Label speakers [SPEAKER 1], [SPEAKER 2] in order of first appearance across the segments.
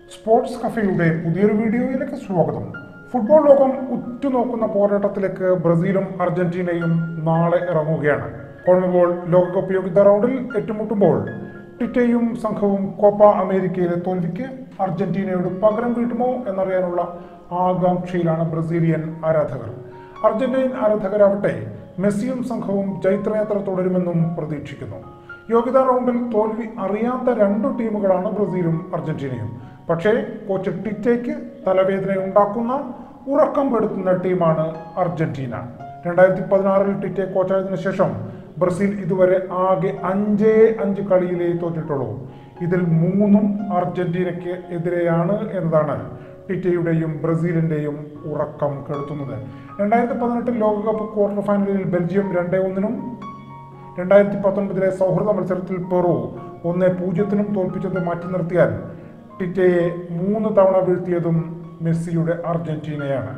[SPEAKER 1] sports കഫേയുടെ പുതിയൊരു വീഡിയോയിലേക്ക് സ്വാഗതം ഫുട്ബോൾ ലോകം ഉറ്റുനോക്കുന്ന പോരാട്ടത്തിലേക്ക് ബ്രസീലും അർജന്റീനയും നാളെ ഇറങ്ങുകയാണ് കോൺമബോൾ ലോകകപ്പ് യോഗ്യതാ റൗണ്ടിൽ ഏറ്റുമുട്ടുമ്പോൾ ടിറ്റയും സംഘവും കോപ്പ അമേരിക്കയിലെ തോൽവിക്ക് അർജന്റീനയോട് പകരം വീട്ടുമോ എന്നറിയാനുള്ള ആകാംക്ഷയിലാണ് ബ്രസീലിയൻ ആരാധകർ അർജന്റീൻ ആരാധകരാവട്ടെ മെസ്സിയും സംഘവും ജൈത്രയാത്ര തുടരുമെന്നും പ്രതീക്ഷിക്കുന്നു യോഗ്യതാ റൗണ്ടിൽ തോൽവി അറിയാത്ത രണ്ടു ടീമുകളാണ് ബ്രസീലും അർജന്റീനയും പക്ഷേ കോച്ച് ടിറ്റയ്ക്ക് തലവേദന ഉണ്ടാക്കുന്ന ഉറക്കം കെടുത്തുന്ന ടീമാണ് അർജന്റീന രണ്ടായിരത്തി പതിനാറിൽ ടിറ്റെ കോച്ചായതിനു ശേഷം ബ്രസീൽ ഇതുവരെ ആകെ അഞ്ചേ അഞ്ച് കളിയിലേ തോറ്റിട്ടുള്ളൂ ഇതിൽ മൂന്നും അർജന്റീനയ്ക്ക് എതിരെയാണ് എന്നതാണ് ടിറ്റയുടെയും ബ്രസീലിന്റെയും ഉറക്കം കെടുത്തുന്നത് രണ്ടായിരത്തി പതിനെട്ടിൽ ലോകകപ്പ് ക്വാർട്ടർ ഫൈനലിൽ ബെൽജിയം രണ്ടേ ഒന്നിനും രണ്ടായിരത്തി പത്തൊൻപതിലെ സൗഹൃദ മത്സരത്തിൽ പെറു ഒന്ന് പൂജ്യത്തിനും തോൽപ്പിച്ചത് മാറ്റി നിർത്തിയാൽ ടിറ്റയെ മൂന്ന് തവണ വീഴ്ത്തിയതും മെസ്സിയുടെ അർജന്റീനയാണ്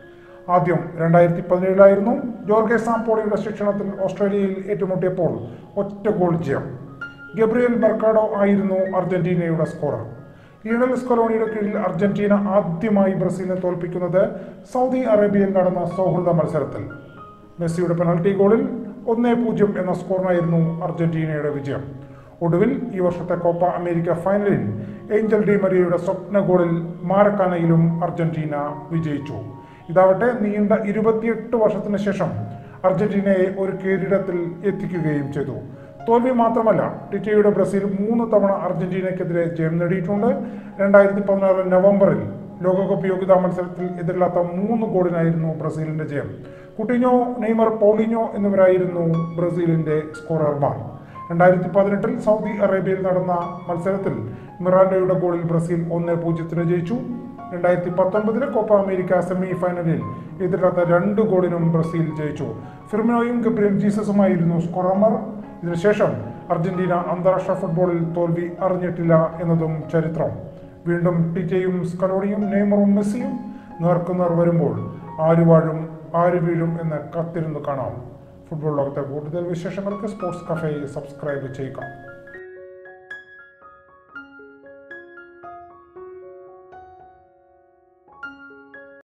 [SPEAKER 1] ആദ്യം രണ്ടായിരത്തി പതിനേഴിലായിരുന്നു ജോർഗെ സാംപോളിയുടെ ശിക്ഷണത്തിൽ ഓസ്ട്രേലിയയിൽ ഏറ്റുമുട്ടിയപ്പോൾ ഒറ്റ ഗോൾ ജയം ഗബ്രിയൽ ബർക്കാഡോ ആയിരുന്നു അർജന്റീനയുടെ സ്കോറർ ലിയണൽ സ്കൊലോണിയുടെ കീഴിൽ അർജന്റീന ആദ്യമായി ബ്രസീലിനെ തോൽപ്പിക്കുന്നത് സൗദി അറേബ്യയിൽ നടന്ന സൗഹൃദ മത്സരത്തിൽ മെസ്സിയുടെ പെനൽറ്റി ഗോളിൽ ഒന്നേ പൂജ്യം എന്ന സ്കോറിനായിരുന്നു അർജന്റീനയുടെ വിജയം ഒടുവിൽ ഈ വർഷത്തെ കോപ്പ അമേരിക്ക ഫൈനലിൽ ഏഞ്ചൽ ഡി മരിയയുടെ സ്വപ്ന ഗോളിൽ മാരക്കാനയിലും അർജന്റീന വിജയിച്ചു ഇതാവട്ടെ നീണ്ട ഇരുപത്തിയെട്ട് വർഷത്തിന് ശേഷം അർജന്റീനയെ ഒരു കിരീടത്തിൽ എത്തിക്കുകയും ചെയ്തു തോൽവി മാത്രമല്ല ടിറ്റയുടെ ബ്രസീൽ മൂന്ന് തവണ അർജന്റീനയ്ക്കെതിരെ ജയം നേടിയിട്ടുണ്ട് രണ്ടായിരത്തി പതിനാറ് നവംബറിൽ ലോകകപ്പ് യോഗ്യതാ മത്സരത്തിൽ എതിരില്ലാത്ത മൂന്ന് ഗോളിനായിരുന്നു ബ്രസീലിന്റെ ജയം കുട്ടിഞ്ഞോ നെയ്മർ പൗളിഞ്ഞോ എന്നിവരായിരുന്നു ബ്രസീലിന്റെ സ്കോറർമാർ രണ്ടായിരത്തി പതിനെട്ടിൽ സൗദി അറേബ്യയിൽ നടന്ന മത്സരത്തിൽ മിറാൻഡയുടെ ഗോളിൽ ബ്രസീൽ ഒന്ന് പൂജ്യത്തിന് ജയിച്ചു രണ്ടായിരത്തി പത്തൊൻപതിലെ കോപ്പ അമേരിക്ക സെമി ഫൈനലിൽ എതിരില്ലാത്ത രണ്ട് ഗോളിനും ബ്രസീൽ ജയിച്ചു ഫിർമിനോയും ഗബ്രിയൽ ജീസസുമായിരുന്നു സ്കോറർമാർ ഇതിനുശേഷം അർജന്റീന അന്താരാഷ്ട്ര ഫുട്ബോളിൽ തോൽവി അറിഞ്ഞിട്ടില്ല എന്നതും ചരിത്രം വീണ്ടും ടിറ്റയും സ്കലോണിയും നെയ്മറും മെസ്സിയും നേർക്കുനേർ വരുമ്പോൾ ആര് വാഴും ആര് വീഴും എന്ന് കത്തിരുന്ന് കാണാം ഫുട്ബോൾ ലോകത്തെ കൂടുതൽ വിശേഷങ്ങൾക്ക് സ്പോർട്സ് കഫേ സബ്സ്ക്രൈബ് ചെയ്യുക